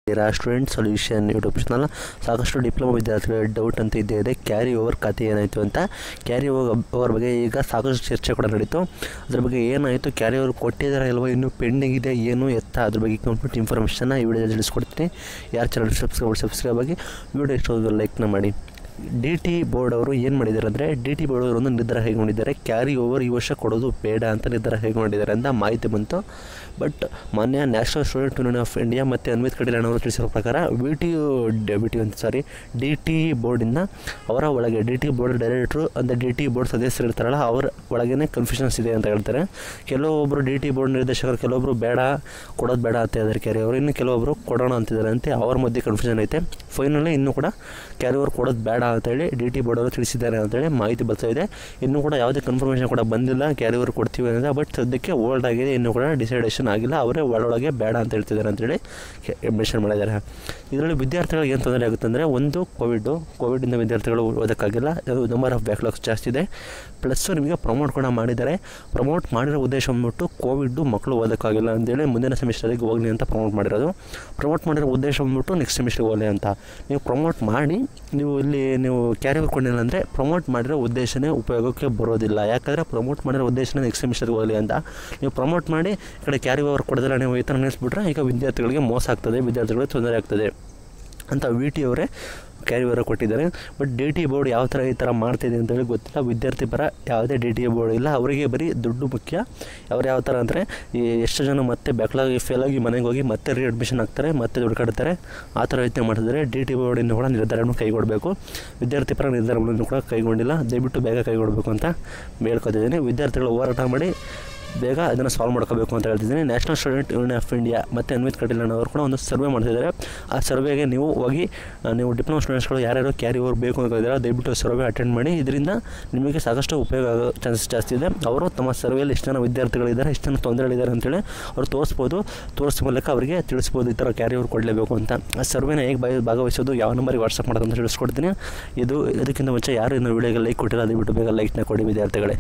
ಇರಾ student solution YouTube channel ಸಾಕಷ್ಟು diploma ವಿದ್ಯಾರ್ಥಿಗಳ ಡೌಟ್ ಅಂತ ಇದ್ದೇ ಇದೆ ಕ್ಯಾರಿ ಓವರ್ ಖಾತೆ ಏನಾಯಿತು ಅಂತ ಕ್ಯಾರಿ ಓವರ್ ಬಗ್ಗೆ ಈಗ ಸಾಕಷ್ಟು ಚರ್ಚೆ ಕೂಡ ನಡೀತು ಅದ್ರ ಬಗ್ಗೆ ಏನಾಯಿತು ಕ್ಯಾರಿ ಓವರ್ ಕೊಟ್ಟಿದ್ದಾರೆ ಇಲ್ವೋ ಇನ್ನೂ ಪೆಂಡಿಂಗ್ ಇದೆ ಏನು ಎತ್ತ ಅದ್ರ ಬಗ್ಗೆ ಕಂಪ್ಲೀಟ್ ಇನ್ಫಾರ್ಮೇಷನ್ನ ಈ ವಿಡಿಯೋದಲ್ಲಿ ತಿಳಿಸ್ಕೊಡ್ತೀನಿ ಯಾರು ಚಾನಲ್ ಸಬ್ಸ್ಕ್ರೈಬ್ ಸಬ್ಸ್ಕ್ರೈಬ್ ಆಗಿ ವಿಡಿಯೋ ಇಷ್ಟ ಲೈಕ್ನ ಮಾಡಿ ಡಿ ಟಿ ಬೋರ್ಡ್ ಅವರು ಏನು ಮಾಡಿದ್ದಾರೆ ಅಂದರೆ ಡಿ ಟಿ ಬೋರ್ಡ್ ಅವರು ಒಂದು ನಿರ್ಧಾರ ಕೈಗೊಂಡಿದ್ದಾರೆ ಕ್ಯಾರಿ ಓವರ್ ಈ ವರ್ಷ ಕೊಡೋದು ಬೇಡ ಅಂತ ನಿರ್ಧಾರ ಕೈಗೊಂಡಿದ್ದಾರೆ ಅಂತ ಮಾಹಿತಿ ಬಂತು ಬಟ್ ಮಾನ್ಯ National Student Union of India ಮತ್ತು ಅನ್ವಿತ್ ಕಡಿಲಾಣ್ ಅವರು ತಿಳಿಸಿರೋ ಪ್ರಕಾರ V T U V T ಅಂತ ಸಾರಿ ಡಿ ಟಿ ಬೋರ್ಡಿಂದ ಅವರ ಒಳಗೆ ಡಿ ಟಿ ಬೋರ್ಡ್ ಡೈರೆಕ್ಟ್ರು ಅಂದರೆ ಡಿ ಟಿ ಬೋರ್ಡ್ ಸದಸ್ಯರು ಇರ್ತಾರಲ್ಲ ಅವ್ರ ಒಳಗೇ ಕನ್ಫ್ಯೂಷನ್ಸ್ ಇದೆ ಅಂತ ಹೇಳ್ತಾರೆ ಕೆಲವೊಬ್ಬರು ಡಿ ಟಿ ಬೋರ್ಡ್ ನಿರ್ದೇಶಕರು ಕೆಲವೊಬ್ಬರು ಬೇಡ ಕೊಡೋದು ಬೇಡ ಅಂತ ಹೇಳಿದ್ದಾರೆ ಕ್ಯಾರಿ ಅವರು ಇನ್ನು ಕೆಲವೊಬ್ಬರು ಕೊಡೋಣ ಅಂತಿದ್ದಾರೆ ಅಂತೆ ಅವ್ರ ಮಧ್ಯೆ ಕನ್ಫ್ಯೂಷನ್ ಐತೆ ಫೈನಲಿ ಇನ್ನೂ ಕೂಡ ಕ್ಯಾರಿ ಓವರ್ ಕೊಡೋದು ಬೇಡ ಅಂತೇಳಿ ಡಿ ಟಿ ಬೋರ್ಡ್ ಅವರು ತಿಳಿಸಿದ್ದಾರೆ ಅಂತೇಳಿ ಮಾಹಿತಿ ಬರ್ತಾ ಇದೆ ಇನ್ನೂ ಕೂಡ ಯಾವುದೇ ಕನ್ಫರ್ಮೇಷನ್ ಕೂಡ ಬಂದಿಲ್ಲ ಕ್ಯಾರಿ ಓವರ್ ಕೊಡ್ತೀವಿ ಅಂತ ಬಟ್ ಸದ್ಯಕ್ಕೆ ಓಲ್ಡ್ ಆಗಿದೆ ಇನ್ನೂ ಕೂಡ ಡಿಸೈಡೇಷನ್ ಆಗಿಲ್ಲ ಅವರೇ ಒಳೊಳಗೆ ಬೇಡ ಅಂತ ಹೇಳ್ತಿದ್ದಾರೆ ಅಂತೇಳಿ ಮೆನ್ಷನ್ ಮಾಡಿದ್ದಾರೆ ಇದರಲ್ಲಿ ವಿದ್ಯಾರ್ಥಿಗಳಿಗೆ ಏನು ತೊಂದರೆ ಆಗುತ್ತೆ ಅಂದರೆ ಒಂದು ಕೋವಿಡ್ಡು ಕೋವಿಡಿಂದ ವಿದ್ಯಾರ್ಥಿಗಳು ಓದೋಕ್ಕಾಗಿಲ್ಲ ಅದು ನಂಬರ್ ಆಫ್ ಬ್ಯಾಕ್ಲಾಗ್ಸ್ ಜಾಸ್ತಿ ಇದೆ ಪ್ಲಸ್ಸು ನಿಮಗೆ ಪ್ರಮೋಟ್ ಕೂಡ ಮಾಡಿದ್ದಾರೆ ಪ್ರಮೋಟ್ ಮಾಡಿರೋ ಉದ್ದೇಶ ಬಂದ್ಬಿಟ್ಟು ಕೋವಿಡ್ಡು ಮಕ್ಕಳು ಓದೋಕ್ಕಾಗಿಲ್ಲ ಅಂತೇಳಿ ಮುಂದಿನ ಸೆಮಿಸ್ಟರಿಗೆ ಹೋಗಲಿ ಅಂತ ಪ್ರಮೋಟ್ ಮಾಡಿರೋದು ಪ್ರಮೋಟ್ ಮಾಡಿರೋ ಉದ್ದೇಶ ಬಂದ್ಬಿಟ್ಟು ನೆಕ್ಸ್ಟ್ ಸೆಮಿಸ್ಟರ್ಗೆ ಹೋಗಲಿ ಅಂತ ನೀವು ಪ್ರಮೋಟ್ ಮಾಡಿ ನೀವು ಇಲ್ಲಿ ನೀವು ಕ್ಯಾರಿ ಕೊಂಡಿಲ್ಲ ಅಂದರೆ ಪ್ರಮೋಟ್ ಮಾಡಿರೋ ಉದ್ದೇಶನೇ ಉಪಯೋಗಕ್ಕೆ ಬರೋದಿಲ್ಲ ಯಾಕಂದರೆ ಪ್ರಮೋಟ್ ಮಾಡಿರೋ ಉದ್ದೇಶನೇ ನೆಕ್ಸ್ಟ್ ಸೆಮಿಸ್ಟರ್ಗೆ ಹೋಗಲಿ ಅಂತ ನೀವು ಪ್ರಮೋಟ್ ಮಾಡಿ ಈ ಕಡೆ ಕ್ಯಾರಿ ಓವರ್ ಕೊಡೋದಿಲ್ಲ ನೀವು ಈ ಥರ ನಿಲ್ಲಿಸ್ಬಿಟ್ರೆ ಈಗ ವಿದ್ಯಾರ್ಥಿಗಳಿಗೆ ಮೋಸ ಆಗ್ತದೆ ವಿದ್ಯಾರ್ಥಿಗಳಿಗೆ ತೊಂದರೆ ಆಗ್ತದೆ ಅಂತ ವಿ ಟಿ ಅವರೇ ಕ್ಯಾರಿ ಓವರ್ ಕೊಟ್ಟಿದ್ದಾರೆ ಬಟ್ ಡಿ ಟಿ ಬೋರ್ಡ್ ಯಾವ ಥರ ಈ ಥರ ಮಾಡ್ತಿದೆ ಅಂತೇಳಿ ಗೊತ್ತಿಲ್ಲ ವಿದ್ಯಾರ್ಥಿ ಪರ ಯಾವುದೇ ಡಿ ಟಿ ಬೋರ್ಡ್ ಇಲ್ಲ ಅವರಿಗೆ ಬರೀ ದುಡ್ಡು ಮುಖ್ಯ ಅವ್ರು ಯಾವ ಥರ ಅಂದರೆ ಈ ಎಷ್ಟು ಜನ ಮತ್ತೆ ಬ್ಯಾಕ್ಲಾಗಿ ಫೇಲಾಗಿ ಮನೆಗೆ ಹೋಗಿ ಮತ್ತೆ ರೀ ಅಡ್ಮಿಷನ್ ಆಗ್ತಾರೆ ಮತ್ತೆ ದುಡ್ಡು ಕಟ್ತಾರೆ ಆ ಥರ ಯೋಚನೆ ಮಾಡ್ತಿದ್ದಾರೆ ಡಿ ಟಿ ಬೋರ್ಡಿಂದ ಕೂಡ ನಿರ್ಧಾರವನ್ನು ಕೈಗೊಳ್ಳಬೇಕು ವಿದ್ಯಾರ್ಥಿ ಪರ ನಿರ್ಧಾರಗಳನ್ನು ಕೂಡ ಕೈಗೊಂಡಿಲ್ಲ ದಯವಿಟ್ಟು ಬೇಗ ಕೈಗೊಳ್ಳಬೇಕು ಅಂತ ಬೇಡ್ಕೊತಿದ್ದೀನಿ ವಿದ್ಯಾರ್ಥಿಗಳು ಹೋರಾಟ ಮಾಡಿ ಬೇಗ ಅದನ್ನು ಸಾಲ್ವ್ ಮಾಡ್ಕೋಬೇಕು ಅಂತ ಹೇಳ್ತಿದ್ದೀನಿ National Student Union of India ಮತ್ತು ಅನ್ವಿತ್ ಕಟೀಲನ್ ಅವರು ಕೂಡ ಒಂದು ಸರ್ವೆ ಮಾಡ್ತಿದ್ದಾರೆ ಆ ಸರ್ವೆಗೆ ನೀವು ಹೋಗಿ ಆ, ನೀವು ಡಿಪ್ಲೊಮಾ ಸ್ಟೂಡೆಂಟ್ಸ್ಗಳು ಯಾರ್ಯಾರು ಕ್ಯಾರಿ ಓವರ್ ಬೇಕು ಅಂತ ಇದ್ದಾರೆ ದಯವಿಟ್ಟು ಸರ್ವೆ ಅಟೆಂಡ್ ಮಾಡಿ ಇದರಿಂದ ನಿಮಗೆ ಸಾಕಷ್ಟು ಉಪಯೋಗ ಆಗೋ ಚಾನ್ಸಸ್ ಜಾಸ್ತಿ ಇದೆ ಅವರು ತಮ್ಮ ಸರ್ವೆಯಲ್ಲಿ ಎಷ್ಟು ಜನ ವಿದ್ಯಾರ್ಥಿಗಳಿದ್ದಾರೆ ಎಷ್ಟು ಜನ ತೊಂದರೆಗಳಿದ್ದಾರೆ ಅಂತೇಳಿ ಅವ್ರು ತೋರಿಸ್ಬೋದು ತೋರಿಸೋ ಮೂಲಕ ಅವರಿಗೆ ತಿಳಿಸ್ಬೋದು ಈ ಥರ ಕ್ಯಾರಿ ಓವರ್ ಕೊಡಲೇಬೇಕು ಅಂತ ಆ ಸರ್ವೆನ ಹೇಗೆ ಭಾಗ ಭಾಗವಹಿಸೋದು ಯಾವ ನಂಬರಿಗೆ ವಾಟ್ಸಪ್ ಮಾಡೋದು ಅಂತ ತಿಳಿಸ್ಕೊಡ್ತೀನಿ ಇದು ಇದಕ್ಕಿಂತ ಮುಂಚೆ ಯಾರು ಇನ್ನು ವೀಡಿಯೋಗೆ ಲೈಕ್ ಕೊಟ್ಟಿಲ್ಲ ದಯವಿಟ್ಟು ಬೇಗ ಲೈಕ್ನ ಕೊಡಿ ವಿದ್ಯಾರ್ಥಿಗಳೇ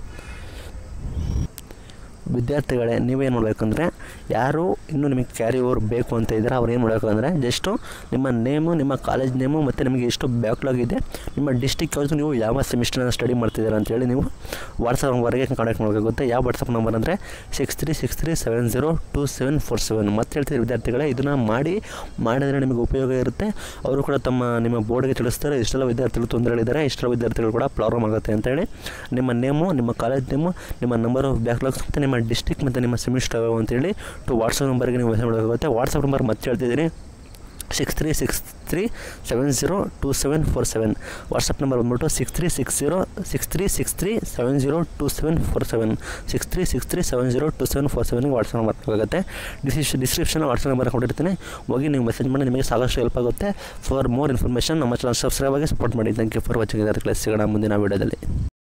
ವಿದ್ಯಾರ್ಥಿಗಳೇ ನೀವೇನು ಮಾಡಬೇಕಂದ್ರೆ ಯಾರು ಇನ್ನೂ ನಿಮಗೆ ಕ್ಯಾರಿ ಓವರ್ ಬೇಕು ಅಂತ ಇದ್ದರೆ ಅವ್ರು ಏನು ಮಾಡಬೇಕು ಅಂದರೆ ಜಸ್ಟು ನಿಮ್ಮ ನೇಮು ನಿಮ್ಮ ಕಾಲೇಜ್ ನೇಮು ಮತ್ತು ನಿಮಗೆ ಎಷ್ಟು ಬ್ಯಾಕ್ಲಾಗ್ ಇದೆ ನಿಮ್ಮ ಡಿಸ್ಟಿಕ್ ಯಾವುದು ನೀವು ಯಾವ ಸೆಮಿಸ್ಟರ್ನ ಸ್ಟಡಿ ಮಾಡ್ತಿದ್ದೀರಾ ಅಂತೇಳಿ ನೀವು ವಾಟ್ಸಪ್ ನಂಬರ್ಗೆ ಕಾಂಟ್ಯಾಕ್ಟ್ ಮಾಡಬೇಕಾಗುತ್ತೆ ಯಾವ ವಾಟ್ಸಪ್ ನಂಬರ್ ಅಂದರೆ six three six three seven zero two seven four seven ಮತ್ತೆ ಹೇಳ್ತಿದ್ದಾರೆ ವಿದ್ಯಾರ್ಥಿಗಳೇ ಇದನ್ನು ಮಾಡಿ ಮಾಡಿದರೆ ನಿಮಗೆ ಉಪಯೋಗ ಇರುತ್ತೆ ಅವರು ಕೂಡ ತಮ್ಮ ನಿಮ್ಮ ಬೋರ್ಡ್ಗೆ ತಿಳಿಸ್ತಾರೆ ಇಷ್ಟೆಲ್ಲ ವಿದ್ಯಾರ್ಥಿಗಳು ತೊಂದರೆಗಳಿದ್ದಾರೆ ಇಷ್ಟೆಲ್ಲ ವಿದ್ಯಾರ್ಥಿಗಳು ಕೂಡ ಪ್ರಾಬ್ಲಮ್ ಆಗುತ್ತೆ ಅಂತೇಳಿ ನಿಮ್ಮ ನೇಮು ನಿಮ್ಮ ಕಾಲೇಜ್ ನೇಮು ನಿಮ್ಮ ನಂಬರ್ ಆಫ್ ಬ್ಯಾಕ್ಲಾಗ್ಸ್ ಮತ್ತು ನಿಮ್ಮ ಡಿಸ್ಟಿಕ್ ಮತ್ತು ನಿಮ್ಮ ಸೆಮಿಸ್ಟರ್ ಯಾವ ಅಂತೇಳಿ ಟು ವಾಟ್ಸಪ್ ನಂಬರ್ಗೆ ನೀವು ಮೆಸೇಜ್ ಮಾಡಬೇಕಾಗುತ್ತೆ ವಾಟ್ಸಪ್ ನಂಬರ್ ಮತ್ತೆ ಹೇಳ್ತಿದ್ದೀನಿ six three six three seven zero two seven four seven WhatsApp number ಬಂದ್ಬಿಟ್ಟು six three six zero six three six three seven zero two seven four seven six three six three seven zero two seven four ಸೆವೆನ್ಗೆ WhatsApp number ಆಗುತ್ತೆ description description WhatsApp number ಕೊಟ್ಟಿರ್ತೀನಿ ಹೋಗಿ ನೀವು message ಮಾಡಿ ನಿಮಗೆ ಸಾಕಷ್ಟು help ಆಗುತ್ತೆ for more information ನಮ್ಮ ಚಾನಲ್ ಸಬ್ಸ್ಕ್ರೈಬ್ ಆಗಿ ಸಪೋರ್ಟ್ ಮಾಡಿ ಥ್ಯಾಂಕ್ ಯು ಫಾರ್ ವಾಚಿಂಗ್ ಇದರ ಕ್ಲಾಸ್ ಸಿಗೋಣ ಮುಂದಿನ ವೀಡಿಯೋದಲ್ಲಿ